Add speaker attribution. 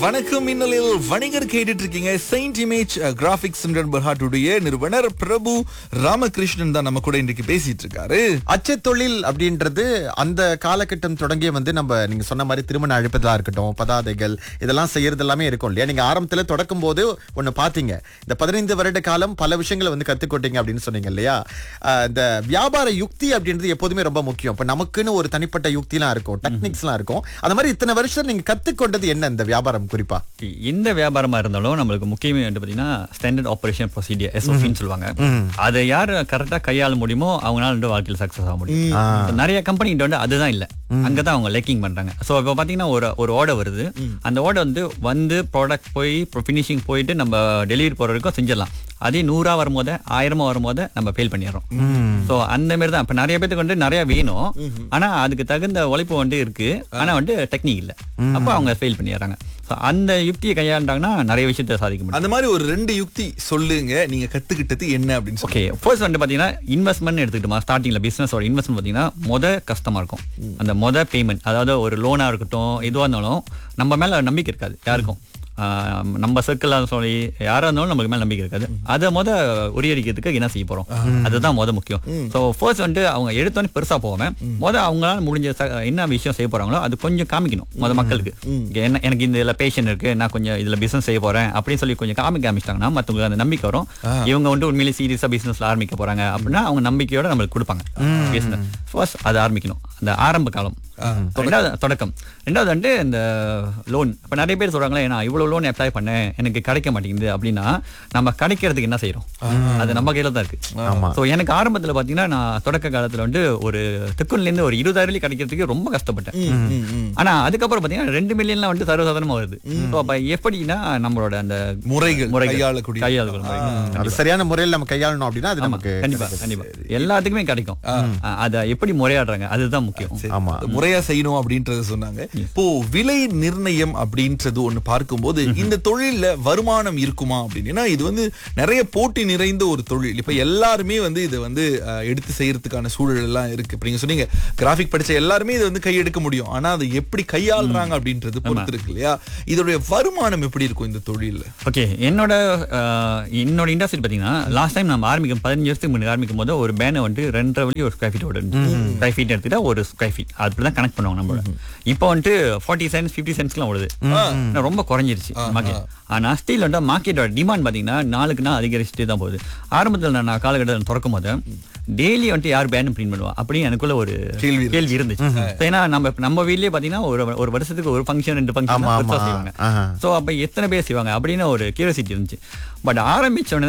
Speaker 1: வணக்கம் மின்னலில் வணிகர் கேட்டுட்டு இருக்கீங்க செயின்ட் இமேஜ் கிராபிக்ஸ் பர்ஹாட்டுடைய நிறுவனர் பிரபு ராமகிருஷ்ணன் தான் நம்ம கூட இன்றைக்கு பேசிட்டு இருக்காரு
Speaker 2: அச்சு தொழில் அப்படின்றது அந்த காலகட்டம் தொடங்கிய வந்து நம்ம நீங்க சொன்ன மாதிரி திருமண அழைப்பதா இருக்கட்டும் பதாதைகள் இதெல்லாம் செய்யறது எல்லாமே இருக்கும் இல்லையா நீங்க ஆரம்பத்துல தொடக்கும் போது ஒண்ணு பாத்தீங்க இந்த பதினைந்து வருட காலம் பல விஷயங்களை வந்து கத்துக்கொண்டீங்க அப்படின்னு சொன்னீங்க இல்லையா அஹ் இந்த வியாபார யுக்தி அப்படின்றது எப்போதுமே ரொம்ப முக்கியம் இப்ப நமக்குன்னு ஒரு தனிப்பட்ட யுக்திலாம் இருக்கும் டெக்னிக்ஸ்லாம் இருக்கும் அந்த மாதிரி இத்தனை வருஷம் நீங்க கத்துக்கொண்டது என்ன இந்த வியாபாரம் குறிப்பா
Speaker 3: எந்த வியாபாரமா இருந்தாலும் நம்மளுக்கு முக்கியமே வந்து பாத்தீங்கன்னா ஸ்டாண்டர்ட் ஆபரேஷன் ப்ரொசீடியர் எஸ்ஓபின்னு சொல்லுவாங்க அதை யார் கரெக்டா கையாள முடியுமோ அவங்களால வந்து வாழ்க்கையில் சக்சஸ் ஆக முடியும் இப்ப நிறைய கம்பெனி வந்து அதுதான் இல்ல அங்கதான் அவங்க லேக்கிங் பண்றாங்க சோ இப்போ பாத்தீங்கன்னா ஒரு ஒரு ஆர்டர் வருது அந்த ஆர்டர் வந்து வந்து ப்ராடக்ட் போய் ஃபினிஷிங் போயிட்டு நம்ம டெலிவரி போற வரைக்கும் செஞ்சிடலாம் அதே நூறா வரும்போது ஆயிரமா வரும்போது நம்ம ஃபெயில் பண்ணிடுறோம் சோ அந்த மாதிரி தான் இப்ப நிறைய பேத்துக்கு வந்து நிறைய வேணும் ஆனா அதுக்கு தகுந்த உழைப்பு வந்து இருக்கு ஆனா வந்து டெக்னிக் இல்ல அப்ப அவங்க ஃபெயில் பண்ணிடுறாங்க So, அந்த யுக்தியை கையாண்டாங்கன்னா நிறைய விஷயத்த சாதிக்க முடியும்
Speaker 1: அந்த மாதிரி ஒரு ரெண்டு யுக்தி சொல்லுங்க நீங்க கத்துக்கிட்டது என்ன அப்படின்னு சொல்லி
Speaker 3: ஓகே ஃபர்ஸ்ட் வந்து பாத்தீங்கன்னா இன்வெஸ்ட்மெண்ட் எடுத்துக்கிட்டோமா ஸ்டார்டிங்ல பிசினஸோட இன்வெஸ்ட்மெண்ட் பாத்தீங்கன்னா மொத கஷ்டமா இருக்கும் அந்த மொத பேமெண்ட் அதாவது ஒரு லோனா இருக்கட்டும் எதுவா இருந்தாலும் நம்ம மேல நம்பிக்கை இருக்காது யாருக்கும் ஆஹ் நம்ம சர்க்கிள் சொல்லி யாரா இருந்தாலும் நமக்கு மேல நம்பிக்கை இருக்காது அதை மொத உரியடிக்கிறதுக்கு என்ன செய்ய போறோம் அதுதான் மொத முக்கியம் ஸோ ஃபர்ஸ்ட் வந்துட்டு அவங்க எடுத்தோன்னே பெருசா போவேன் மொத அவங்களால முடிஞ்ச ச- என்ன விஷயம் செய்ய போறாங்களோ அது கொஞ்சம் காமிக்கணும் மொத மக்களுக்கு இங்க என்ன எனக்கு இந்த இதுல பேஷன் இருக்கு நான் கொஞ்சம் இதுல பிசினஸ் செய்ய போறேன் அப்படின்னு சொல்லி கொஞ்சம் காமிக்க ஆரம்பிச்சிட்டாங்கன்னா மத்தவங்களுக்கு அந்த நம்பிக்கை வரும் இவங்க வந்து உண்மையிலேயே சீரியஸா பிசினஸ்ல ஆரம்பிக்க போறாங்க அப்படின்னா அவங்க நம்பிக்கையோட நம்மளுக்கு கொடுப்பாங்க பிசினஸ் ஃபர்ஸ்ட் அது ஆரம்பிக்கணும் அந்த ஆரம்ப காலம் ரெண்டாவது தொடக்கம் ரெண்டாவது வந்து இந்த லோன் இப்ப நிறைய பேர் சொல்றாங்களே நான் இவ்வளவு லோன் அப்ளை பண்ணேன் எனக்கு கிடைக்க மாட்டேங்குது அப்படின்னா நம்ம கிடைக்கிறதுக்கு என்ன செய்யறோம் அது நம்ம கையில தான் இருக்கு சோ எனக்கு ஆரம்பத்துல பாத்தீங்கன்னா நான் தொடக்க காலத்துல வந்து ஒரு திக்குன்ல இருந்து ஒரு இருபதாயிரம் கிடைக்கிறதுக்கு ரொம்ப கஷ்டப்பட்டேன் ஆனா அதுக்கப்புறம் பாத்தீங்கன்னா ரெண்டு மில்லியன்லாம் வந்து சர்வசாதாரணமா வருது So, அப்ப எப்படின்னா நம்மளோட அந்த
Speaker 1: முறைகள் கையாளக்கூடிய
Speaker 3: கையாளக்கூடிய முறைகள்.
Speaker 2: அது சரியான முறையில் நம்ம கையாளணும் அப்படின்னா அது
Speaker 3: ஆமா,
Speaker 2: நமக்கு
Speaker 3: கண்டிப்பா கண்டிப்பா எல்லாத்துக்குமே கிடைக்கும் அஹ் அத எப்படி முறையாடுறாங்க அதுதான் முக்கியம்
Speaker 1: சரி,
Speaker 2: ஆமா.
Speaker 1: அது முறையா செய்யணும் அப்படின்றத சொன்னாங்க இப்போ விலை நிர்ணயம் அப்படின்றது ஒண்ணு பார்க்கும்போது இந்த தொழில்ல வருமானம் இருக்குமா அப்படின்னு ஏன்னா இது வந்து நிறைய போட்டி நிறைந்த ஒரு தொழில் இப்ப எல்லாருமே வந்து இதை வந்து அஹ், எடுத்து செய்யறதுக்கான சூழல் எல்லாம் இருக்கு இப்ப நீங்க சொன்னீங்க கிராஃபிக் படிச்ச எல்லாருமே இதை வந்து கையெடுக்க முடியும் ஆனா அதை எப்படி கையாளுறாங்க அப்படின்றது பொறுத்து இருக்கு இல்லையா இதோடைய வருமானம் எப்படி இருக்கும் இந்த தொழில்ல
Speaker 3: ஓகே என்னோட அஹ், என்னோட இண்டஸ்ட்ரி பாத்தீங்கன்னா லாஸ்ட் டைம் நம்ம ஆரம்பிக்கும் பதினஞ்சு வருஷத்துக்கு முன்னாடி ஆரம்பிக்கும் போது ஒரு பேனை வந்து ரெண்டரை வழி ஒரு ஸ்கொயர் ஃபீட் ஓடு ஸ்கொயர் ஃபீட் எடுத்துட்டா ஒரு ஸ்கொயர் ஃபீட் அப்படிதான் கனெக்ட் பண்ணுவாங்க நம்மளோட இப்போ வந்துட்டு ஃபார்ட்டி சென்ஸ் ஃபிஃப்டி சென்ஸ்க்குலாம் ஓடுது ஆனா ரொம்ப குறைஞ்சிருச்சு மார்க்கெட் ஆனா ஸ்டீல் வந்து மார்க்கெட்டோட டிமாண்ட் பாத்தீங்கன்னா நாளுக்கு நாள் அதிகரிச்சுட்டே தான் போகுது ஆரம்பத்தில் நான் காலகட்டத்தில் திறக்கும் போது டெய்லி வந்துட்டு யார் பேன் பிரிண்ட் பண்ணுவா அப்படின்னு எனக்குள்ள ஒரு
Speaker 1: கேள்வி இருந்துச்சு.
Speaker 3: கேள்வி இருந்துச்சு So, ஏன்னா நம்ம நம்ம வீட்லயே பாத்தீங்கன்னா ஒரு ஒரு வருஷத்துக்கு ஒரு ஃபங்க்ஷன் ரெண்டு ஃபங்க்ஷன்
Speaker 2: ஆமா, ஆமா.
Speaker 3: செய்வாங்க
Speaker 2: ஆஹா.
Speaker 3: சோ அப்ப எத்தனை பேர் செய்வாங்க அப்படின்னு ஒரு கியூரியாசிட்டி இருந்துச்சு பட் ஆரம்பிச்ச உடனே